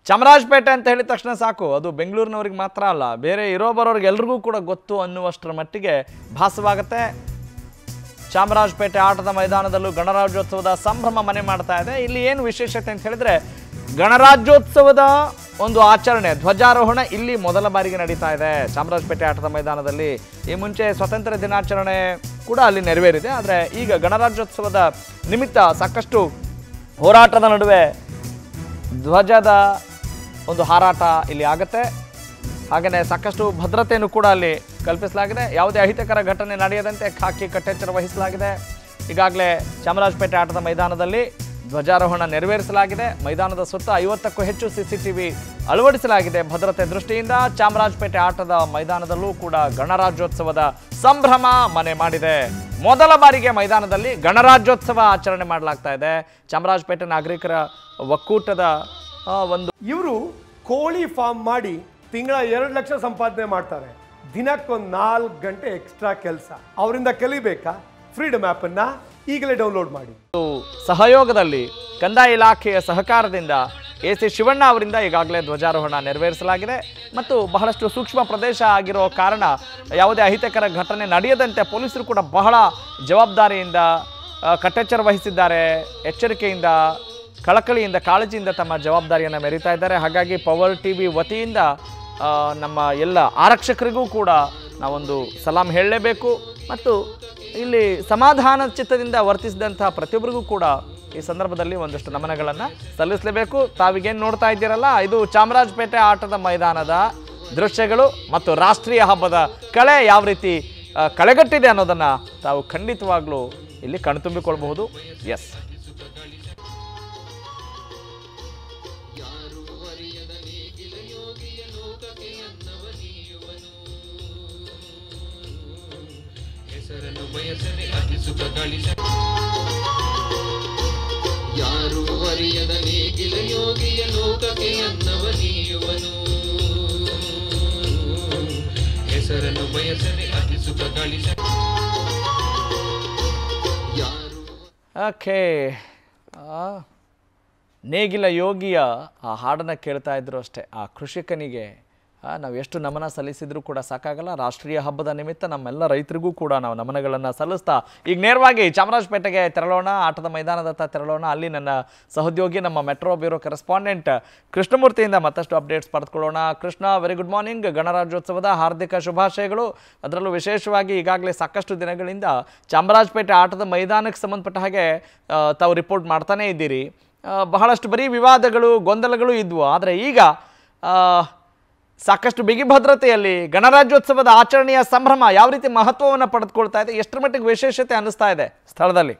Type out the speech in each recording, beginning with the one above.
ಚಾಮರಾಜಪೇಟೆ ಅಂತ ಹೇಳಿದ ತಕ್ಷಣ ಸಾಕು ಅದು ಬೆಂಗಳೂರಿನವ್ರಿಗೆ ಮಾತ್ರ ಅಲ್ಲ ಬೇರೆ ಇರೋ ಬರೋರಿಗೆ ಎಲ್ರಿಗೂ ಕೂಡ ಗೊತ್ತು ಅನ್ನುವಷ್ಟರ ಮಟ್ಟಿಗೆ ಭಾಸವಾಗುತ್ತೆ ಚಾಮರಾಜಪೇಟೆ ಆಟದ ಮೈದಾನದಲ್ಲೂ ಗಣರಾಜ್ಯೋತ್ಸವದ ಸಂಭ್ರಮ ಮನೆ ಮಾಡ್ತಾ ಇದೆ ಇಲ್ಲಿ ಏನು ವಿಶೇಷತೆ ಅಂತ ಹೇಳಿದ್ರೆ ಗಣರಾಜ್ಯೋತ್ಸವದ ಒಂದು ಆಚರಣೆ ಧ್ವಜಾರೋಹಣ ಇಲ್ಲಿ ಮೊದಲ ಬಾರಿಗೆ ನಡೀತಾ ಇದೆ ಚಾಮರಾಜಪೇಟೆ ಆಟದ ಮೈದಾನದಲ್ಲಿ ಈ ಮುಂಚೆ ಸ್ವಾತಂತ್ರ್ಯ ದಿನಾಚರಣೆ ಕೂಡ ಅಲ್ಲಿ ನೆರವೇರಿದೆ ಆದರೆ ಈಗ ಗಣರಾಜ್ಯೋತ್ಸವದ ನಿಮಿತ್ತ ಸಾಕಷ್ಟು ಹೋರಾಟದ ನಡುವೆ ಧ್ವಜದ ಒಂದು ಹಾರಾಟ ಇಲ್ಲಿ ಆಗುತ್ತೆ ಹಾಗೆಯೇ ಸಾಕಷ್ಟು ಭದ್ರತೆಯನ್ನು ಕೂಡ ಅಲ್ಲಿ ಕಲ್ಪಿಸಲಾಗಿದೆ ಯಾವುದೇ ಅಹಿತಕರ ಘಟನೆ ನಡೆಯದಂತೆ ಖಾಕಿ ಕಟ್ಟೆಚ್ಚರ ವಹಿಸಲಾಗಿದೆ ಈಗಾಗಲೇ ಚಾಮರಾಜಪೇಟೆ ಆಟದ ಮೈದಾನದಲ್ಲಿ ಧ್ವಜಾರೋಹಣ ನೆರವೇರಿಸಲಾಗಿದೆ ಮೈದಾನದ ಸುತ್ತ ಐವತ್ತಕ್ಕೂ ಹೆಚ್ಚು ಸಿಸಿಟಿವಿ ಅಳವಡಿಸಲಾಗಿದೆ ಭದ್ರತೆ ದೃಷ್ಟಿಯಿಂದ ಚಾಮರಾಜಪೇಟೆ ಆಟದ ಮೈದಾನದಲ್ಲೂ ಕೂಡ ಗಣರಾಜ್ಯೋತ್ಸವದ ಸಂಭ್ರಮ ಮನೆ ಮಾಡಿದೆ ಮೊದಲ ಬಾರಿಗೆ ಮೈದಾನದಲ್ಲಿ ಗಣರಾಜ್ಯೋತ್ಸವ ಆಚರಣೆ ಮಾಡಲಾಗ್ತಾ ಇದೆ ಚಾಮರಾಜಪೇಟೆ ನಾಗರಿಕರ ಒಕ್ಕೂಟದ ಆ, ಒಂದು ಇವರು ಕೋಳಿ ಫಾರ್ಮ್ ಮಾಡಿ ತಿಂಗಳ ಎರಡು ಲಕ್ಷ ಸಂಪಾದನೆ ಮಾಡ್ತಾರೆ ದಿನಕ್ಕೊಂದು ನಾಲ್ಕು ಗಂಟೆ ಎಕ್ಸ್ಟ್ರಾ ಕೆಲಸ ಅವರಿಂದ ಕಲಿಬೇಕಾ ಫ್ರೀಡಮ್ ಆ್ಯಪನ್ನು ಈಗಲೇ ಡೌನ್ಲೋಡ್ ಮಾಡಿ ಒಂದು ಸಹಯೋಗದಲ್ಲಿ ಕಂದಾಯ ಇಲಾಖೆಯ ಸಹಕಾರದಿಂದ ಎ ಸಿ ಶಿವಣ್ಣ ಅವರಿಂದ ಈಗಾಗಲೇ ಧ್ವಜಾರೋಹಣ ನೆರವೇರಿಸಲಾಗಿದೆ ಮತ್ತು ಬಹಳಷ್ಟು ಸೂಕ್ಷ್ಮ ಪ್ರದೇಶ ಆಗಿರೋ ಕಾರಣ ಯಾವುದೇ ಅಹಿತಕರ ಘಟನೆ ನಡೆಯದಂತೆ ಪೊಲೀಸರು ಕೂಡ ಬಹಳ ಜವಾಬ್ದಾರಿಯಿಂದ ಆ, ಕಟ್ಟೆಚ್ಚರ ವಹಿಸಿದ್ದಾರೆ ಎಚ್ಚರಿಕೆಯಿಂದ ಕಳಕಳಿಯಿಂದ ಕಾಳಜಿಯಿಂದ ತಮ್ಮ ಜವಾಬ್ದಾರಿಯನ್ನು ಮೆರೀತಾ ಇದ್ದಾರೆ ಹಾಗಾಗಿ ಪವರ್ ಟಿ ವಿ ವತಿಯಿಂದ ಆ, ನಮ್ಮ ಎಲ್ಲ ಆರಕ್ಷಕರಿಗೂ ಕೂಡ ನಾವೊಂದು ಸಲಾಂ ಹೇಳಲೇಬೇಕು ಮತ್ತು ಇಲ್ಲಿ ಸಮಾಧಾನ ಚಿತ್ತದಿಂದ ವರ್ತಿಸಿದಂತಹ ಪ್ರತಿಯೊಬ್ಬರಿಗೂ ಕೂಡ ಈ ಸಂದರ್ಭದಲ್ಲಿ ಒಂದಷ್ಟು ನಮನಗಳನ್ನು ಸಲ್ಲಿಸಲೇಬೇಕು ತಾವಿಗೇನು ನೋಡ್ತಾ ಇದ್ದೀರಲ್ಲ ಇದು ಚಾಮರಾಜಪೇಟೆ ಆಟದ ಮೈದಾನದ ದೃಶ್ಯಗಳು ಮತ್ತು ರಾಷ್ಟ್ರೀಯ ಹಬ್ಬದ ಕಳೆ ಯಾವ ರೀತಿ ಆ, ಕಳೆಗಟ್ಟಿದೆ ಅನ್ನೋದನ್ನು ತಾವು ಖಂಡಿತವಾಗ್ಲೂ ಇಲ್ಲಿ ಕಣ್ತುಂಬಿಕೊಳ್ಬಹುದು ಎಸ್ ಹೆಸರನ್ನು ಬಯಸದೆ ಅತಿ ಸುಖ ಗಳಿಸ ಯಾರು ಅರಿಯದ ನೇಗಿಲ ಯೋಗಿಯ ಲೋಕಕ್ಕೆ ಅನ್ನವ ನೀಯುವನು ಹೆಸರನ್ನು ಬಯಸದೆ ಅತಿ ಸುಖ ಗಳಿಸ ಯಾರು ಓಕೆ ಆ, ನೇಗಿಲ ಯೋಗಿಯ ಆ ಹಾಡನ್ನು ಕೇಳ್ತಾ ಇದ್ರು ಅಷ್ಟೇ ಆ ಕೃಷಿಕನಿಗೆ ಆ, ನಾವು ಎಷ್ಟು ನಮನ ಸಲ್ಲಿಸಿದರೂ ಕೂಡ ಸಾಕಾಗಲ್ಲ ರಾಷ್ಟ್ರೀಯ ಹಬ್ಬದ ನಿಮಿತ್ತ ನಮ್ಮೆಲ್ಲ ರೈತರಿಗೂ ಕೂಡ ನಾವು ನಮನಗಳನ್ನು ಸಲ್ಲಿಸ್ತಾ ಈಗ ನೇರವಾಗಿ ಚಾಮರಾಜಪೇಟೆಗೆ ತೆರಳೋಣ ಆಟದ ಮೈದಾನದತ್ತ ತೆರಳೋಣ ಅಲ್ಲಿ ನನ್ನ ಸಹೋದ್ಯೋಗಿ ನಮ್ಮ ಮೆಟ್ರೋ ಬ್ಯೂರೋ ಕರೆಸ್ಪಾಂಡೆಂಟ್ ಕೃಷ್ಣಮೂರ್ತಿಯಿಂದ ಮತ್ತಷ್ಟು ಅಪ್ಡೇಟ್ಸ್ ಪಡೆದುಕೊಳ್ಳೋಣ ಕೃಷ್ಣ ವೆರಿ ಗುಡ್ ಮಾರ್ನಿಂಗ್ ಗಣರಾಜ್ಯೋತ್ಸವದ ಹಾರ್ದಿಕ ಶುಭಾಶಯಗಳು ಅದರಲ್ಲೂ ವಿಶೇಷವಾಗಿ ಈಗಾಗಲೇ ಸಾಕಷ್ಟು ದಿನಗಳಿಂದ ಚಾಮರಾಜಪೇಟೆ ಆಟದ ಮೈದಾನಕ್ಕೆ ಸಂಬಂಧಪಟ್ಟ ಹಾಗೆ ಆ, ತಾವು ರಿಪೋರ್ಟ್ ಮಾಡ್ತಾನೇ ಇದ್ದೀರಿ ಆ, ಬಹಳಷ್ಟು ಬರೀ ವಿವಾದಗಳು ಗೊಂದಲಗಳು ಇದ್ವು ಆದರೆ ಈಗ ಆ, ಸಾಕಷ್ಟು ಬಿಗಿ ಭದ್ರತೆಯಲ್ಲಿ ಗಣರಾಜ್ಯೋತ್ಸವದ ಆಚರಣೆಯ ಸಂಭ್ರಮ ಯಾವ ರೀತಿ ಮಹತ್ವವನ್ನು ಪಡೆದುಕೊಳ್ತಾ ಇದೆ ಎಷ್ಟರ ಮಟ್ಟಿಗೆ ವಿಶೇಷತೆ ಅನ್ನಿಸ್ತಾ ಇದೆ ಸ್ಥಳದಲ್ಲಿ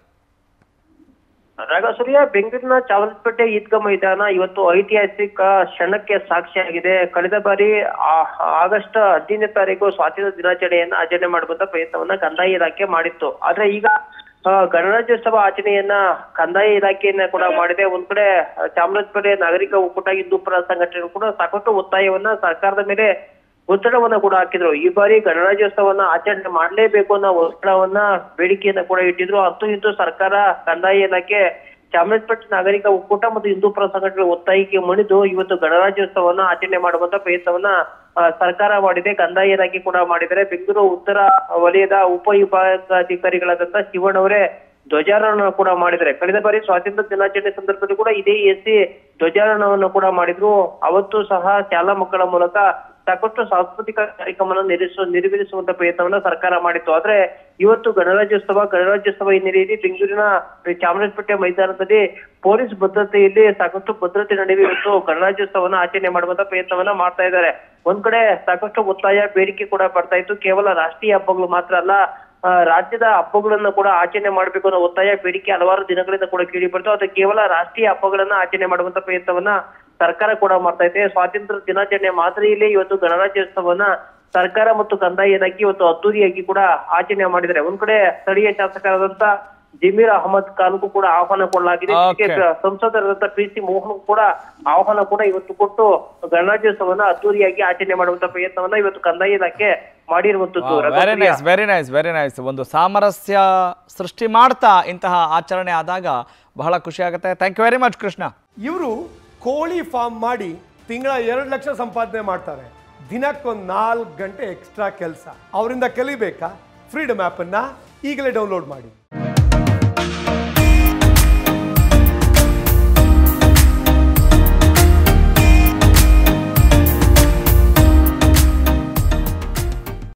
ರಾಗಸೂರ್ಯ ಬೆಂಗಳೂರಿನ ಚಾಮರಾಜಪೇಟೆ ಈದ್ಗಾ ಮೈದಾನ ಇವತ್ತು ಐತಿಹಾಸಿಕ ಕ್ಷಣಕ್ಕೆ ಸಾಕ್ಷಿಯಾಗಿದೆ ಕಳೆದ ಬಾರಿ ಆ- ಆಗಸ್ಟ್ ಹದಿನೈದನೇ ತಾರೀಕು ಸ್ವಾತಂತ್ರ್ಯ ದಿನಾಚರಣೆಯನ್ನ ಆಚರಣೆ ಮಾಡುವಂತ ಪ್ರಯತ್ನವನ್ನ ಕಂದಾಯ ಇಲಾಖೆ ಮಾಡಿತ್ತು ಆದ್ರೆ ಈಗ ಆ, ಗಣರಾಜ್ಯೋತ್ಸವ ಆಚರಣೆಯನ್ನ ಕಂದಾಯ ಇಲಾಖೆಯನ್ನ ಕೂಡ ಮಾಡಿದೆ ಒಂದ್ ಕಡೆ ಆ, ಚಾಮರಾಜಪೇಟೆ ನಾಗರಿಕ ಒಕ್ಕೂಟ ಹಿಂದೂಪರ ಸಂಘಟನೆ ಕೂಡ ಸಾಕಷ್ಟು ಒತ್ತಾಯವನ್ನ ಸರ್ಕಾರದ ಮೇಲೆ ಒತ್ತಡವನ್ನ ಕೂಡ ಹಾಕಿದ್ರು ಈ ಬಾರಿ ಗಣರಾಜ್ಯೋತ್ಸವನ್ನ ಆಚರಣೆ ಮಾಡಲೇಬೇಕು ಅನ್ನೋ ಒತ್ತಡವನ್ನ ಬೇಡಿಕೆಯನ್ನ ಕೂಡ ಇಟ್ಟಿದ್ರು ಅಂತೂ ಇಂತೂ ಸರ್ಕಾರ ಕಂದಾಯ ಇಲಾಖೆ ಚಾಮರಾಜಪೇಟೆ ನಾಗರಿಕ ಒಕ್ಕೂಟ ಮತ್ತು ಹಿಂದೂಪರ ಸಂಘಟನೆ ಒತ್ತಾಯಕ್ಕೆ ಮಣಿದು ಇವತ್ತು ಗಣರಾಜ್ಯೋತ್ಸವನ್ನ ಆಚರಣೆ ಮಾಡುವಂತ ಪ್ರಯತ್ನವನ್ನ ಆ, ಸರ್ಕಾರ ಮಾಡಿದೆ ಕಂದಾಯ ಇಲಾಖೆ ಕೂಡ ಮಾಡಿದರೆ ಬೆಂಗಳೂರು ಉತ್ತರ ವಲಯದ ಉಪ ವಿಭಾಗಾಧಿಕಾರಿಗಳಾದಂತ ಶಿವಣ್ಣ ಅವರೇ ಧ್ವಜಾರೋಹಣ ಕೂಡ ಮಾಡಿದ್ದಾರೆ ಕಳೆದ ಬಾರಿ ಸ್ವಾತಂತ್ರ್ಯ ದಿನಾಚರಣೆ ಸಂದರ್ಭದಲ್ಲಿ ಕೂಡ ಇದೇ ಎಸಿ ಧ್ವಜಾರೋಹಣವನ್ನು ಕೂಡ ಮಾಡಿದ್ರು ಅವತ್ತು ಸಹ ಶಾಲಾ ಮಕ್ಕಳ ಮೂಲಕ ಸಾಕಷ್ಟು ಸಾಂಸ್ಕೃತಿಕ ಕಾರ್ಯಕ್ರಮವನ್ನು ನೆರವೇರಿಸುವ ನೆರವೇರಿಸುವಂತ ಪ್ರಯತ್ನವನ್ನ ಸರ್ಕಾರ ಮಾಡಿತ್ತು ಆದ್ರೆ ಇವತ್ತು ಗಣರಾಜ್ಯೋತ್ಸವ ಗಣರಾಜ್ಯೋತ್ಸವ ಹಿನ್ನೆಲೆಯಲ್ಲಿ ಬೆಂಗಳೂರಿನ ಚಾಮರಾಜಪೇಟೆ ಮೈದಾನದಲ್ಲಿ ಪೊಲೀಸ್ ಭದ್ರತೆಯಲ್ಲಿ ಸಾಕಷ್ಟು ಭದ್ರತೆ ನಡುವೆ ಇವತ್ತು ಗಣರಾಜ್ಯೋತ್ಸವನ ಆಚರಣೆ ಮಾಡುವಂತ ಪ್ರಯತ್ನವನ್ನ ಮಾಡ್ತಾ ಇದ್ದಾರೆ ಒಂದ್ ಕಡೆ ಸಾಕಷ್ಟು ಒತ್ತಾಯ ಬೇಡಿಕೆ ಕೂಡ ಬರ್ತಾ ಇತ್ತು ಕೇವಲ ರಾಷ್ಟ್ರೀಯ ಹಬ್ಬಗಳು ಮಾತ್ರ ಅಲ್ಲ ಆ, ರಾಜ್ಯದ ಹಬ್ಬಗಳನ್ನ ಕೂಡ ಆಚರಣೆ ಮಾಡಬೇಕು ಅನ್ನೋ ಒತ್ತಾಯ ಬೇಡಿಕೆ ಹಲವಾರು ದಿನಗಳಿಂದ ಕೂಡ ಕೇಳಿ ಬರ್ತಾವೆ ಅದು ಕೇವಲ ರಾಷ್ಟ್ರೀಯ ಹಬ್ಬಗಳನ್ನ ಆಚರಣೆ ಮಾಡುವಂತ ಪ್ರಯತ್ನವನ್ನ ಸರ್ಕಾರ ಕೂಡ ಮಾಡ್ತಾ ಇದೆ ಸ್ವಾತಂತ್ರ್ಯ ದಿನಾಚರಣೆ ಮಾದರಿಯಲ್ಲೇ ಇವತ್ತು ಗಣರಾಜ್ಯೋತ್ಸವವನ್ನ ಸರ್ಕಾರ ಮತ್ತು ಕಂದಾಯ ಇಲಾಖೆ ಇವತ್ತು ಅದ್ದೂರಿಯಾಗಿ ಕೂಡ ಆಚರಣೆ ಮಾಡಿದ್ದಾರೆ ಒಂದ್ ಕಡೆ ಸ್ಥಳೀಯ ಶಾಸಕರಾದಂತ ಜಮೀರ್ ಅಹಮದ್ ಖಾನ್ಗೂ ಕೂಡ ಆಹ್ವಾನ ಕೊಡಲಾಗಿದೆ Okay. ಜೊತೆಗೆ ಸಂಸದರಾದಂತ ಪಿ ಸಿ ಮೋಹನ್ ಕೂಡ ಆಹ್ವಾನ ಕೂಡ ಇವತ್ತು ಕೊಟ್ಟು ಗಣರಾಜ್ಯೋತ್ಸವನ್ನ ಅದ್ದೂರಿಯಾಗಿ ಆಚರಣೆ ಮಾಡುವಂತ ಪ್ರಯತ್ನವನ್ನ ಇವತ್ತು ಕಂದಾಯ ಇಲಾಖೆ ಮಾಡಿರುವಂತದ್ದು very Raghupriya. Nice very nice very nice ಒಂದು ಸಾಮರಸ್ಯ ಸೃಷ್ಟಿ ಮಾಡ್ತಾ ಇಂತಹ ಆಚರಣೆ ಆದಾಗ ಬಹಳ ಖುಷಿ ಆಗುತ್ತೆ thank you very much Krishna ಇವರು ಕೋಳಿ ಫಾರ್ಮ್ ಮಾಡಿ ತಿಂಗಳ ಎರಡು ಲಕ್ಷ ಸಂಪಾದನೆ ಮಾಡ್ತಾರೆ ದಿನಕ್ಕೊಂದು ನಾಲ್ಕು ಗಂಟೆ ಎಕ್ಸ್ಟ್ರಾ ಕೆಲಸ ಅವರಿಂದ ಕಲಿಬೇಕಾ ಫ್ರೀಡಮ್ ಆ್ಯಪನ್ನು ಈಗಲೇ ಡೌನ್ಲೋಡ್ ಮಾಡಿ